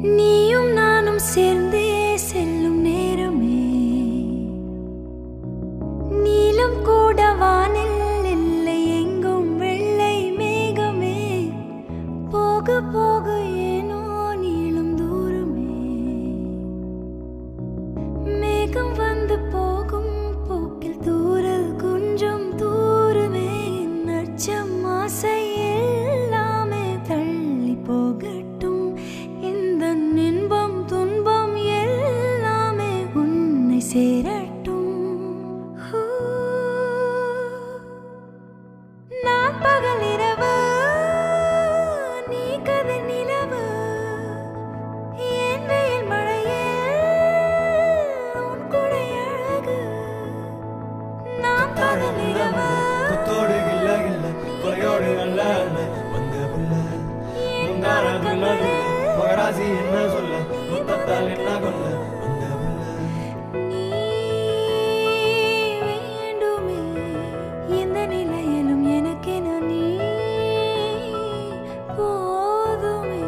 நீயும் நானும் சேர்ந்தே செல்லும் நேரமே நீலம் கூட வானில் இல்லை எங்கும் வெள்ளை மேகமே போக போக ஏனோ நீளும் தூரமே மேகம் வந்து போகும் போக்கில் தூரல் கொஞ்சம் தூரமே நச்சம் ஆசை எல்லாமே தள்ளி போகட்டும் இந்த இன்பம் துன்பம் எல்லாமே உன்னை சேரட்டும் ஹூ. நான் பகல் இரவு நீ கதிர் நிலவு என் வெயில் மழையே உன் குடை அழகு நான் பகல் இரவு குத்தோடு இல்ல இல்ல கொலையோடு அல்ல அல்ல வந்த புள்ள முந்தான பின்னது மகராசி என்ன சொல்ல முத்தத்தால் என்ன கொல்ல வந்த புள்ள நீ வேண்டுமே எந்த நிலையிலும் எனக்கென நீ போதுமே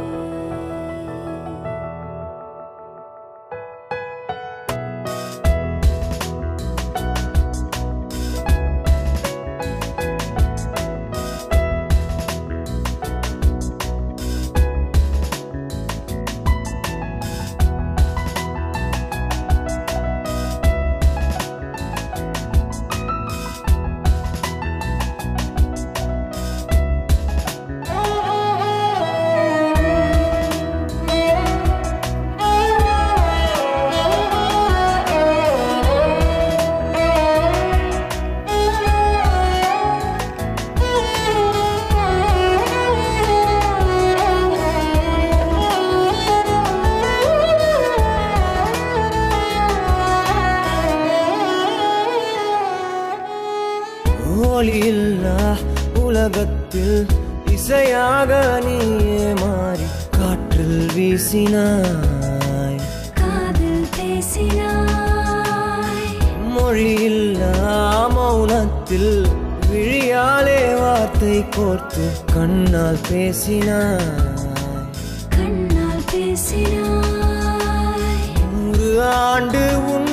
ஒளியில்லா உலகத்தில் இசையாக நீயே மாறி காற்றில் வீசினாய் காதல் பேசினாய் மொழியில்லா மௌனத்தில் விழியாலே வார்த்தை கோர்த்து கண்ணால் பேசினாய் கண்ணால் பேசினாய் நூறு ஆண்டு உன்